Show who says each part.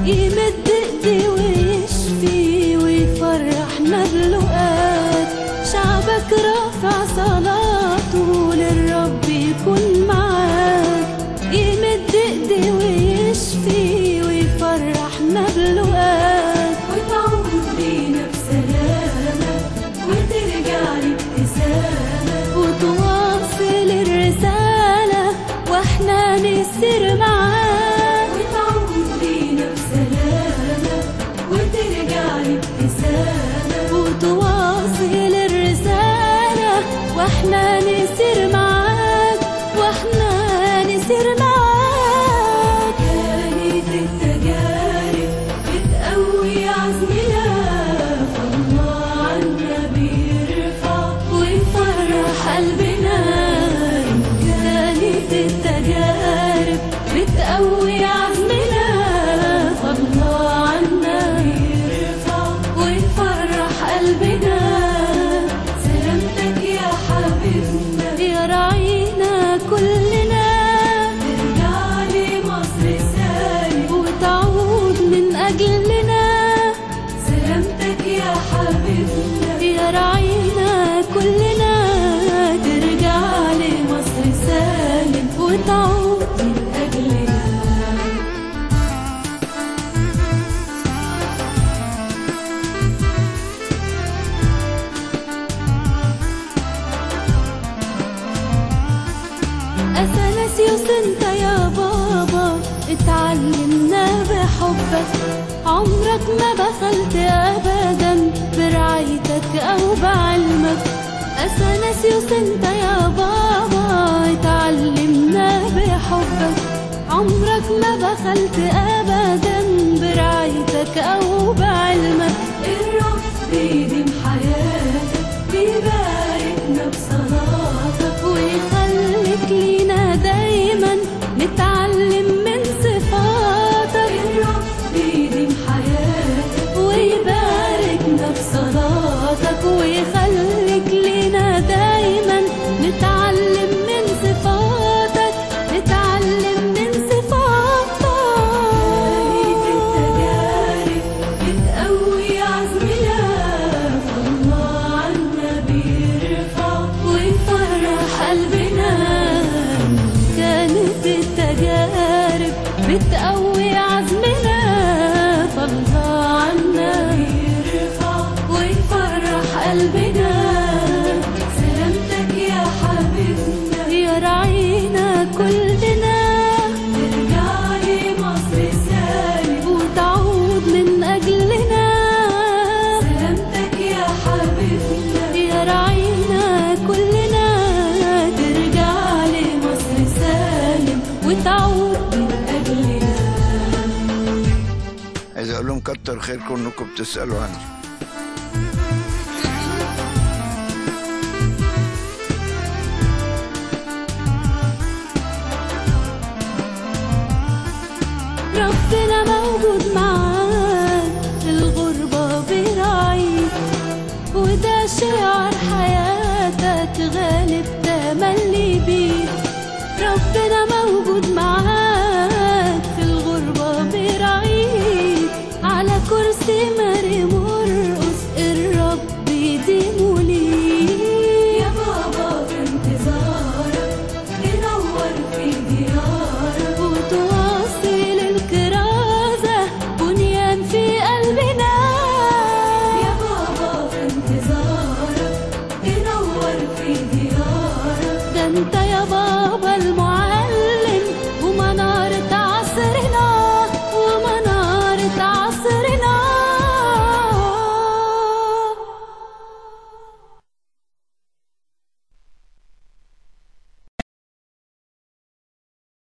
Speaker 1: يمد ايدي ويشفي ويفرحنا بلقات شعبك رافع صلاته للرب يكون معاك يمد ايدي ويشفي ويفرحنا بلقات وتعود بينا بسلامة وترجع لي ابتسامة وتواصل الرسالة واحنا نسير معاك وتعود بينا بسلامة وترجع لي ابتسامة وتواصل الرسالة واحنا نسير معاك واحنا نسير معاك كانت التجارب بتقوي عزمنا فالله عنا بيرفع ويفرح قلبنا كانت التجارب بتقوي عزمنا فالله عنا بيرفع ويفرح قلبنا سلامتك يا حبيبنا يا راعينا كلنا ترجع لمصر سالم وتعود من أجلنا سلامتك يا حبيبنا يا راعينا كلنا ترجع لمصر سالم وتعود من أجلنا أثناسيوس انت يا بابا اتعلمنا بحبك عمرك ما بخلت أبدا برعايتك أو بعلمك أثناسيوس انت يا بابا اتعلمنا بحبك عمرك ما بخلت أبدا برعايتك أو بعلمك الرب بيديم حياتك بيباركنا بصلاتك ويخليك لينا دايما نتعلم من صفاتك الرب بيديم حياتك ويباركنا بصلاتك ويخليك لينا دايما نتعلم من صفاتك نتعلم من صفاتك التجارب بتقوي عزمنا فالله عنا بيرفع ويفرح قلبنا كانت التجارب بتقوي عزمنا فالله عنا بيرفع ويفرح قلبنا سلامتك يا حبيبنا يا راعينا كلنا ترجع لمصر سالم وتعود من أجلنا سلامتك يا حبيبنا يا راعينا كلنا ترجع لمصر سالم وتعود من أجلنا
Speaker 2: عايز اقول لهم كتر خيركم انكم بتسالوا عني
Speaker 1: ربنا موجود معاك في الغربة بيراعيك وده شعار حياتك غالب تملي بيك ربنا موجود معاك في الغربة بيراعيك على كرسي ما